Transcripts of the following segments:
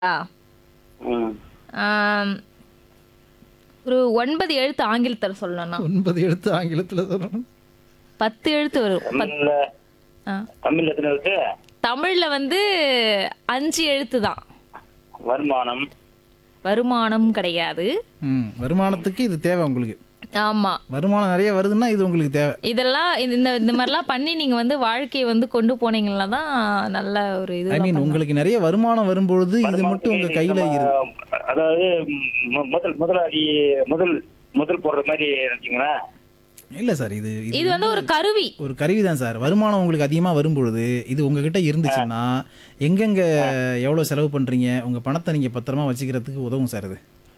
ஆ ம் ஆம், ஒரு ஒன்பது எழுத்து ஆங்கிலத்தில் சொல்லணும்னா ஒன்பது எழுத்து ஆங்கிலத்தில் சொல்லணும் பத்து எழுத்து வரும் பத்- தமிழ்ல ஆ. தமிழ்ல எத்தனை இருக்கு தமிழ்ல வந்து அஞ்சு எழுத்து தான் வருமானம் வருமானம் கிடையாது ம் வருமானத்துக்கு இது தேவை உங்களுக்கு ஆமா வருமானம் நிறைய வருதுன்னா இது உங்களுக்கு தேவை இதெல்லாம் இது- இந்த இந்த மாதிரிலாம் பண்ணி நீங்க வந்து வாழ்க்கையை வந்து கொண்டு போனீங்கன்னா தான் நல்ல ஒரு இது ஐ மீன் உங்களுக்கு நிறைய வருமானம் வரும்பொழுது இது மட்டும் உங்க கையில நம்ம, இருக்கு அதாவது மு- முதல் முதலாளி முதல் முதல் போடுற மாதிரி நினைச்சீங்களா இல்ல சார் இது இது இது வந்து ஒரு கருவி ஒரு கருவி தான் சார் வருமானம் உங்களுக்கு அதிகமாக வரும்பொழுது இது உங்ககிட்ட இருந்துச்சுன்னா எங்கெங்க எவ்வளோ செலவு பண்ணுறீங்க உங்கள் பணத்தை நீங்கள் பத்திரமா வச்சுக்கிறதுக்கு உதவும் சார் இது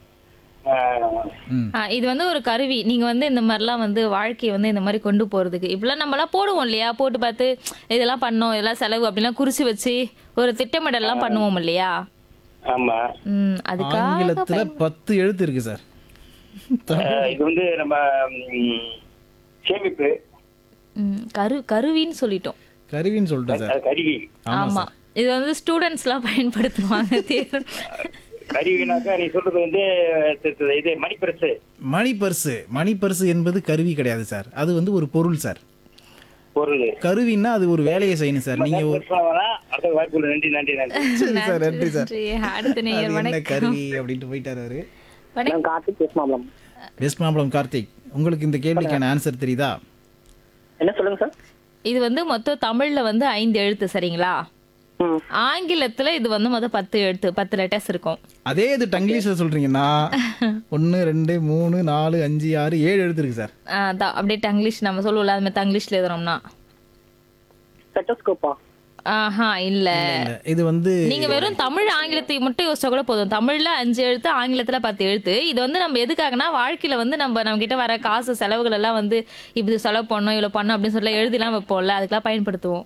ம் ஆ, இது வந்து ஒரு கருவி நீங்க வந்து இந்த மாதிரிலாம் வந்து வாழ்க்கையை வந்து இந்த மாதிரி கொண்டு போறதுக்கு இப்பெல்லாம் நம்மலாம் போடுவோம் இல்லையா போட்டு பார்த்து இதெல்லாம் பண்ணோம் இதெல்லாம் செலவு அப்படிலாம் குறிச்சு வச்சு ஒரு திட்டமிடல்லாம் பண்ணுவோம் இல்லையா ஆமா ம் அதுக்காக ஆங்கிலத்தில் பத்து எழுத்து இருக்கு சார் அஹ், இது வந்து நம்ம ம், சேமிப்பு ம், கரு கருவின்னு சொல்லிட்டோம் கருவின்னு சொல்லிட்டேன் சார் அது கருவி ஆமா இது வந்து ஸ்டூடெண்ட்ஸ்லாம் பயன்படுத்துவாங்க தேர்வு கருவினாக்கா நீ சொல்றது வந்து தி- தி- இது மணிப்பரிசு மணி பர்ஸு மணி பர்ஸு என்பது கருவி கிடையாது சார் அது வந்து ஒரு பொருள் சார் பொருள் கருவின்னா அது ஒரு வேலையை செய்யணும் சார் நீங்க ஒரு பேசலாம் வேணாம் அடுத்த வாய்ப்பு இல்லை. நன்றி நன்றி நன்றி சரி சார் நன்றி சார் நன்றி. அடுத்த அது நேயர் என்ன வணக்கம் கருவி அப்படின்ட்டு போயிட்டாரு அவரு வணக்கம் கார்த்திக் பேசுமாப்லம் பெஸ்ட் மாம்பழம் கார்த்திக் உங்களுக்கு இந்த கேள்விக்கான ஆன்சர் தெரியுதா என்ன சொல்லுங்க சார் இது வந்து மொத்தம் தமிழ்ல வந்து ஐந்து எழுத்து சரிங்களா ம் ஆங்கிலத்துல இது வந்து மொத்தம் பத்து எழுத்து பத்து லெட்டர்ஸ் இருக்கும் அதே இது டங்கிலீஷ்ல சொல்றீங்கன்னா ஒன்று ரெண்டு மூணு நாலு அஞ்சு ஆறு ஏழு எழுத்து இருக்கு சார் ஆ, அதான் அப்படியே தங்கிலீஷ் நம்ம சொல்லுவோம்ல அது மாதிரி தங்கிலீஷ்ல எழுதுறோம்னா ஸ்டெட்டோஸ்கோப்பா ஆஹா இல்ல இல்ல, இது வந்து நீங்க வெறும் தமிழ் ஆங்கிலத்தை மட்டும் யோசிச்சா கூட போதும் தமிழ்ல அஞ்சு எழுத்து ஆங்கிலத்துல பத்து எழுத்து இது வந்து நம்ம எதுக்காகனா வாழ்க்கையில வந்து நம்ம நம்ம கிட்ட வர காசு செலவுகள் எல்லாம் வந்து இப்படி செலவு பண்ணோம் இவ்வளவு பண்ணோம் அப்படின்னு சொல்லி எழுதிலாம் வைப்போம்ல அதுக்கெல்லாம் பயன்படுத்துவோம்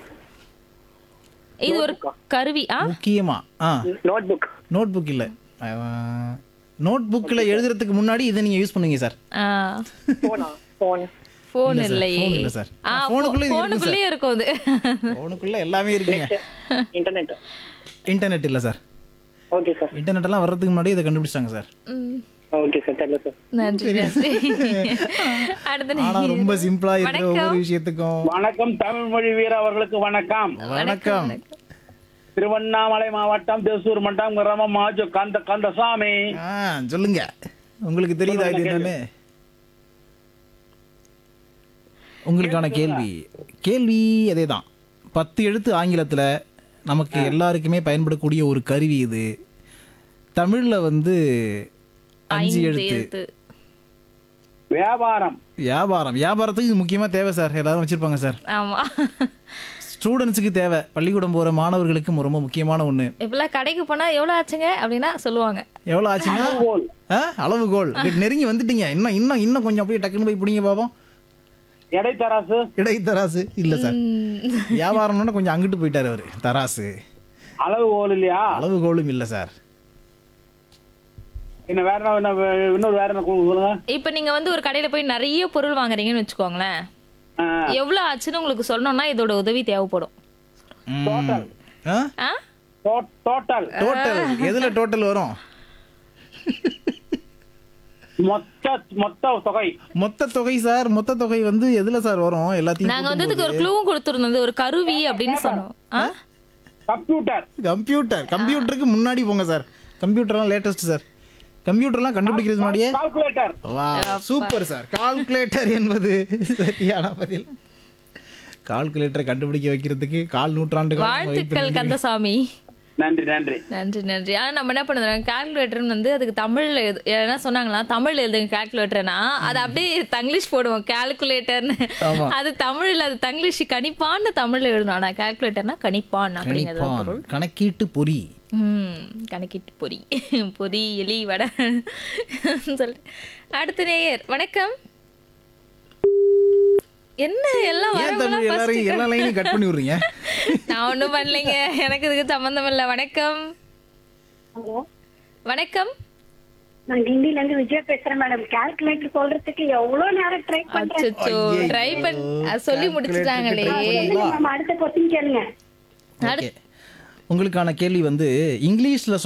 இது ஒரு கருவி ஆ முக்கியமா ஆ நோட் புக் நோட் புக் இல்ல நோட் புக்கில் எழுதுறதுக்கு முன்னாடி இதை நீங்க யூஸ் பண்ணுவீங்க சார் போனா போன் போன் இல்ல சார், இல்லையே phone இல்ல சார். ஆ phoneக்குள்ள இது இருக்கு போனுக்குள்ளேயே இருக்கும் அது ஃபோனுக்குள்ள எல்லாமே இருக்குங்க இன்டர்நெட் இன்டர்நெட் இல்ல சார் ஓகே சார் இன்டர்நெட் எல்லாம் வர்றதுக்கு முன்னாடி இதை கண்டுபிடிச்சாங்க சார் ம், ஓகே சார் தெரியல சார் நன்றி நன்றி அடுத்த ஆனா நேயர். ரொம்ப சிம்பிளா இருக்கிற வணக்கம். ஒவ்வொரு விஷயத்துக்கும் வணக்கம் தமிழ் மொழி வீர அவர்களுக்கு வணக்கம் வணக்கம் திருவண்ணாமலை மாவட்டம் தேசூர் மட்டம் கிராமம் மாஜு கந்த கந்தசாமி ஆ சொல்லுங்க உங்களுக்கு தெரியுதா இது என்னன்னு உங்களுக்கான கேள்வி கேள்வி அதேதான் பத்து எழுத்து ஆங்கிலத்துல நமக்கு எல்லாருக்குமே பயன்படக்கூடிய ஒரு கருவி இது தமிழ்ல வந்து அஞ்சு ஐந்து எழுத்து எழுத்து வியாபாரம் வியாபாரம் வியாபாரத்துக்கு இது முக்கியமா தேவை சார் எல்லாரும் வச்சிருப்பாங்க சார் ஆமா ஸ்டூடெண்ட்ஸுக்கு தேவை பள்ளிக்கூடம் போற மாணவர்களுக்கு ரொம்ப முக்கியமான ஒண்ணு இப்பெல்லாம் கடைக்கு போனா எவ்வளவு ஆச்சுங்க அப்படின்னா சொல்லுவாங்க எவ்வளவு ஆச்சுன்னா ஆ, அளவுகோல் இப்படி நெருங்கி வந்துட்டீங்க இன்னும் இன்னும் இன்னும் கொஞ்சம் அப்படியே டக்குன்னு போய் பிடிங்க பாப்போம் எடைத்தராசு இடைத்தராசு இல்ல சார் வியாபாரம்னா கொஞ்சம் அங்கிட்டு போயிட்டாரு அவரு தராசு அளவுகோல் இல்லையா அளவுகோலும் இல்ல சார் இன்னும் வேற என்ன- என்ன வே- இன்னொரு வேற என்ன கு- சொல்லுங்க இப்ப நீங்க வந்து ஒரு கடையில போய் நிறைய பொருள் வாங்குறீங்கன்னு வச்சுக்கோங்களேன் ஆ, எவ்வளவு ஆச்சுன்னு உங்களுக்கு சொல்லணும்னா இதோட உதவி தேவைப்படும் ஆ? டோ- டோட்டல் டோட்டல் எதுல டோட்டல் வரும் மொத்த மொத்த தொகை மொத்த தொகை சார் மொத்த தொகை வந்து எதுல சார் வரும் எல்லாத்தையும் நாங்க வந்து இதுக்கு ஒரு க்ளூவும் கொடுத்துருந்தோம் இது ஒரு கருவி அப்படின்னு சொன்னோம் ஆ? கம்ப்யூட்டர் கம்ப்யூட்டர் கம்ப்யூட்டருக்கு முன்னாடி போங்க சார் கம்ப்யூட்டர்லாம் லேட்டஸ்ட் சார் கம்ப்யூட்டர்லாம் கண்டுபிடிக்கிறது முன்னாடியே கால்குலேட்டர் வா சூப்பர் சார் கால்குலேட்டர் என்பது சரியான பதில் கால்குலேட்டரை கண்டுபிடிக்க வைக்கிறதுக்கு கால் நூற்றாண்டு வாழ்த்துக்கள் கந்தசாமி நன்றி நன்றி நன்றி நன்றி ஆனா நம்ம என்ன பண்ணுறோம் கால்குலேட்டர்னு வந்து அதுக்கு தமிழ்ல எது- என்ன சொன்னாங்களா தமிழ்ல எழுதுங்க கால்குலேட்டர்னா அது அப்படியே தங்கிலீஷ் போடுவோம் கால்குலேட்டர்னு ஆமா. அது தமிழ்ல அது தங்கிலீஷ் கணிப்பான்னு தமிழ்ல எழுதணும் ஆனா கால்குலேட்டர்னா கணிப்பான் அப்படிங்கிறது தான் பொருள் கணிப்பான் கணக்கீட்டு பொறி ம் கணக்கிட்டு பொரி பொரி எலி வடை சொல்லு அடுத்த நேயர் வணக்கம் என்ன எல்லாம் ஏன் தம்பி வரவங்களாம் எல்லாரும் first எல்லா லைனையும் கட் பண்ணி விடுறீங்க நான் ஒண்ணும் பண்ணலைங்க எனக்கு இதுக்கு சம்பந்தம் இல்லை வணக்கம் ஹலோ வணக்கம் நான் கிண்டில இருந்து விஜயா பேசுறேன் மேடம் கால்குலேட்டர் சொல்றதுக்கு எவ்வளவு நேரம் ட்ரை பண்றேன் அச்சோ ட்ரை பண்ணி அது சொல்லி முடிச்சுட்டாங்களே நம்ம அடுத்த கொஸ்டின் கேளுங்க ஓகே உங்களுக்கான கேள்வி வந்து இங்கிலீஷ்ல